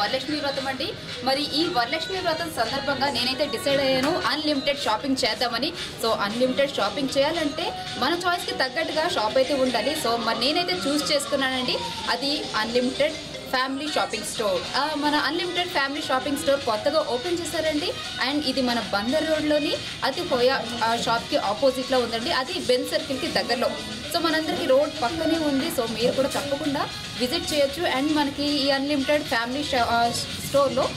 వరలక్ష్మి వ్రతం అండి మరి ఈ వరలక్ష్మి వ్రతం సందర్భంగా నేనైతే డిసైడ్ అయ్యాను అన్లిమిటెడ్ షాపింగ్ చేద్దామని సో అన్లిమిటెడ్ షాపింగ్ చేయాలంటే మన చాయిస్కి తగ్గట్టుగా షాప్ అయితే ఉండాలి సో మరి నేనైతే చూస్ చేసుకున్నానండి అది అన్లిమిటెడ్ ఫ్యామిలీ షాపింగ్ స్టోర్ ఆ, మన అన్లిమిటెడ్ ఫ్యామిలీ షాపింగ్ స్టోర్ కొత్తగా ఓపెన్ చేశారండి అండ్ ఇది మన బందర్ రోడ్లోని అతి హోయా ఆ, షాప్కి ఆపోజిట్లో ఉందండి అది బెన్ సర్కిల్కి దగ్గరలో సో మనందరికీ రోడ్ పక్కనే ఉంది సో మీరు కూడా తప్పకుండా విజిట్ చేయొచ్చు అండ్ మనకి ఈ అన్లిమిటెడ్ ఫ్యామిలీ షా- ఆ, స్టోర్లో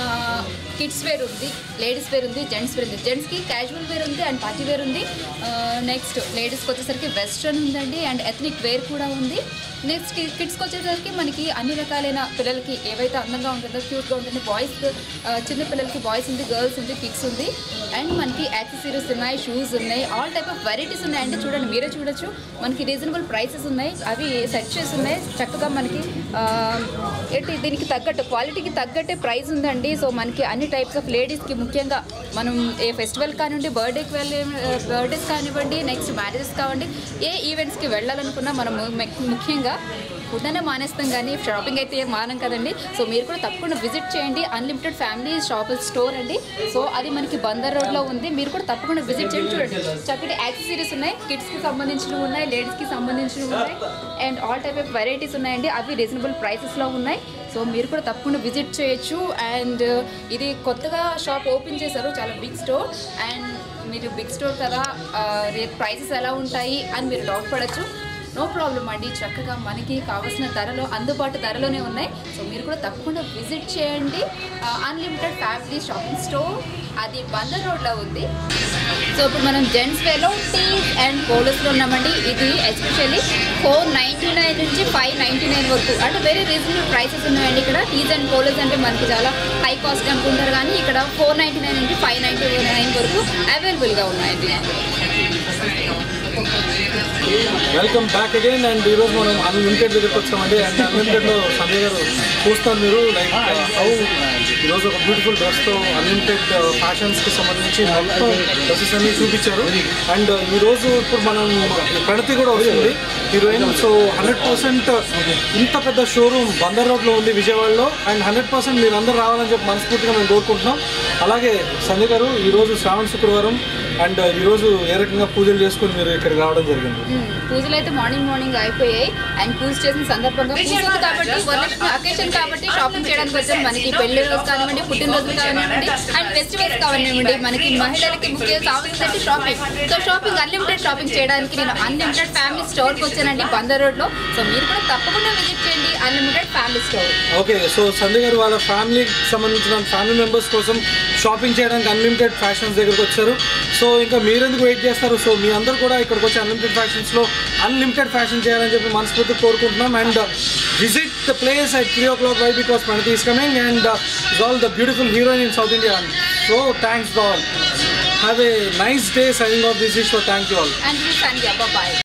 కిడ్స్ వేర్ ఉంది లేడీస్ వేర్ ఉంది జెంట్స్ వేర్ ఉంది జెంట్స్కి క్యాజువల్ వేర్ ఉంది అండ్ పార్టీ వేర్ ఉంది నెక్స్ట్ లేడీస్కి వచ్చేసరికి వెస్ట్రన్ ఉందండి అండ్ ఎథనిక్ వేర్ కూడా ఉంది నెక్స్ట్ కిడ్స్కి వచ్చేసరికి మనకి అన్ని రకాలైన పిల్లలకి ఏవైతే అందంగా ఉంటుందో క్యూట్గా ఉంటుంది బాయ్స్ చిన్న పిల్లలకి బాయ్స్ ఉంది గర్ల్స్ ఉంది కిడ్స్ ఉంది అండ్ మనకి యాక్సెసరీస్ ఉన్నాయి షూస్ ఉన్నాయి ఆల్ టైప్ ఆఫ్ వెరైటీస్ ఉన్నాయి అంటే చూడండి మీరే చూడొచ్చు మనకి రీజనబుల్ ప్రైసెస్ ఉన్నాయి అవి సెట్ చేసి ఉన్నాయి చక్కగా మనకి ఆ, ఏంటి దీనికి తగ్గట్టు క్వాలిటీకి తగ్గట్టే ప్రైస్ ఉందండి సో మనకి అన్ని టైప్స్ ఆఫ్ లేడీస్కి ముఖ్యంగా మనం ఏ ఫెస్టివల్ కానివ్వండి బర్త్డేకి వెళ్ళే బర్త్డేస్ కానివ్వండి నెక్స్ట్ మ్యారేజెస్ కానివ్వండి ఏ ఈవెంట్స్కి వెళ్ళాలనుకున్నా మనం ము- ముఖ్యంగా ఫుడ్ అనే మానేస్తాం కానీ షాపింగ్ అయితే ఏం మానం కదండి సో మీరు కూడా తప్పకుండా విజిట్ చేయండి అన్లిమిటెడ్ ఫ్యామిలీ షాప్ స్టోర్ అండి సో అది మనకి బందర్ రోడ్లో ఉంది మీరు కూడా తప్పకుండా విజిట్ చేయండి చూడండి చక్కటి యాక్సెసరీస్ ఉన్నాయి కిడ్స్కి సంబంధించినవి ఉన్నాయి లేడీస్కి సంబంధించినవి ఉన్నాయి and all type of varieties ఉన్నాయండి అవి రీజనబుల్ ప్రైసెస్లో ఉన్నాయి సో మీరు కూడా తప్పకుండా విజిట్ చేయొచ్చు అండ్ ఇది కొత్తగా షాప్ ఓపెన్ చేశారు చాలా బిగ్ స్టోర్ అండ్ మీరు బిగ్ స్టోర్ కదా రేట్ ప్రైసెస్ ఎలా ఉంటాయి అని మీరు డౌట్ పడచ్చు నో ప్రాబ్లం అండి చక్కగా మనకి కావాల్సిన ధరలో అందుబాటు ధరలోనే ఉన్నాయి సో మీరు కూడా తప్పకుండా విజిట్ చేయండి అన్లిమిటెడ్ ఫ్యామిలీ షాపింగ్ స్టోర్ అది బందర్ రోడ్లో ఉంది సో ఇప్పుడు మనం జెంట్స్ వేలో టీస్ అండ్ పోలోస్లో ఉన్నామండి ఇది ఎస్పెషల్లీ ఫోర్ నైంటీ నైన్ నుంచి ఫైవ్ నైంటీ నైన్ వరకు అంటే వెరీ రీజనబుల్ ప్రైసెస్ ఉన్నాయండి ఇక్కడ టీస్ అండ్ పోలోస్ అంటే మనకి చాలా హై కాస్ట్ అనుకుంటారు కానీ ఇక్కడ ఫోర్ నైంటీ నైన్ నుంచి ఫైవ్ నైంటీ నైన్ వరకు అవైలబుల్గా ఉన్నాయండి వెల్కమ్ బ్యాక్ అగైన్ అండ్ ఈరోజు మనం అన్లిమిటెడ్ దగ్గరికి వచ్చామండి అండ్ అన్లిమిటెడ్లో సంజయ్ గారు చూస్తారు మీరు లైక్ హౌ ఈరోజు ఒక బ్యూటిఫుల్ డ్రెస్తో అన్లిమిటెడ్ ఫ్యాషన్స్కి సంబంధించి మొత్తం డ్రెస్సెస్ అన్ని చూపించారు అండ్ ఈరోజు ఇప్పుడు మనం ప్రణతి కూడా వస్తుంది హీరోయిన్ సో హండ్రెడ్ పర్సెంట్ ఇంత పెద్ద షోరూమ్ బందర్ రోడ్లో ఉంది విజయవాడలో అండ్ హండ్రెడ్ పర్సెంట్ మీరు అందరూ రావాలని చెప్పి మనస్ఫూర్తిగా మేము కోరుకుంటున్నాం అలాగే సంజయ్ గారు ఈరోజు శ్రావణ శుక్రవారం అండ్ ఈరోజు ఏ రకంగా పూజలు చేసుకుని మీరు ఇక్కడికి రావడం జరిగింది మ్మ్. పూజలు అయితే మార్నింగ్ మార్నింగ్ అయిపోయాయి అండ్ పూజ చేసిన సందర్భంగా పూజ ఉంది కాబట్టి వరలక్ష్మి అకేషన్ కాబట్టి షాపింగ్ చేయడానికి వచ్చాం మనకి పెళ్లి రోజు కానివ్వండి పుట్టినరోజులు కానివ్వండి అండ్ ఫెస్టివల్స్ కానివ్వండి మనకి మహిళలకి ముఖ్యంగా కావాల్సిందంటే shopping so shopping unlimited shopping చేయడానికి నేను అన్లిమిటెడ్ ఫ్యామిలీ స్టోర్కి వచ్చానండి బందర్ రోడ్లో సో మీరు కూడా తప్పకుండా విజిట్ చేయండి unlimited family store okay so Sanjay గారు వాళ్ళ ఫ్యామిలీకి సంబంధించిన ఫ్యామిలీ మెంబర్స్ కోసం షాపింగ్ చేయడానికి అన్లిమిటెడ్ ఫ్యాషన్స్ దగ్గరకు వచ్చారు సో ఇంకా మీరెందుకు వెయిట్ చేస్తారు సో మీ అందరూ కూడా ఇక్కడికి వచ్చి అన్లిమిటెడ్ ఫ్యాషన్స్లో అన్లిమిటెడ్ ఫ్యాషన్ చేయాలని చెప్పి మనస్ఫూర్తి కోరుకుంటున్నాం and visit the place at three o'clock why because Pranathi is coming and is all the beautiful heroine in South India so thanks all have a nice day signing off this is thank you all and Sandhya bye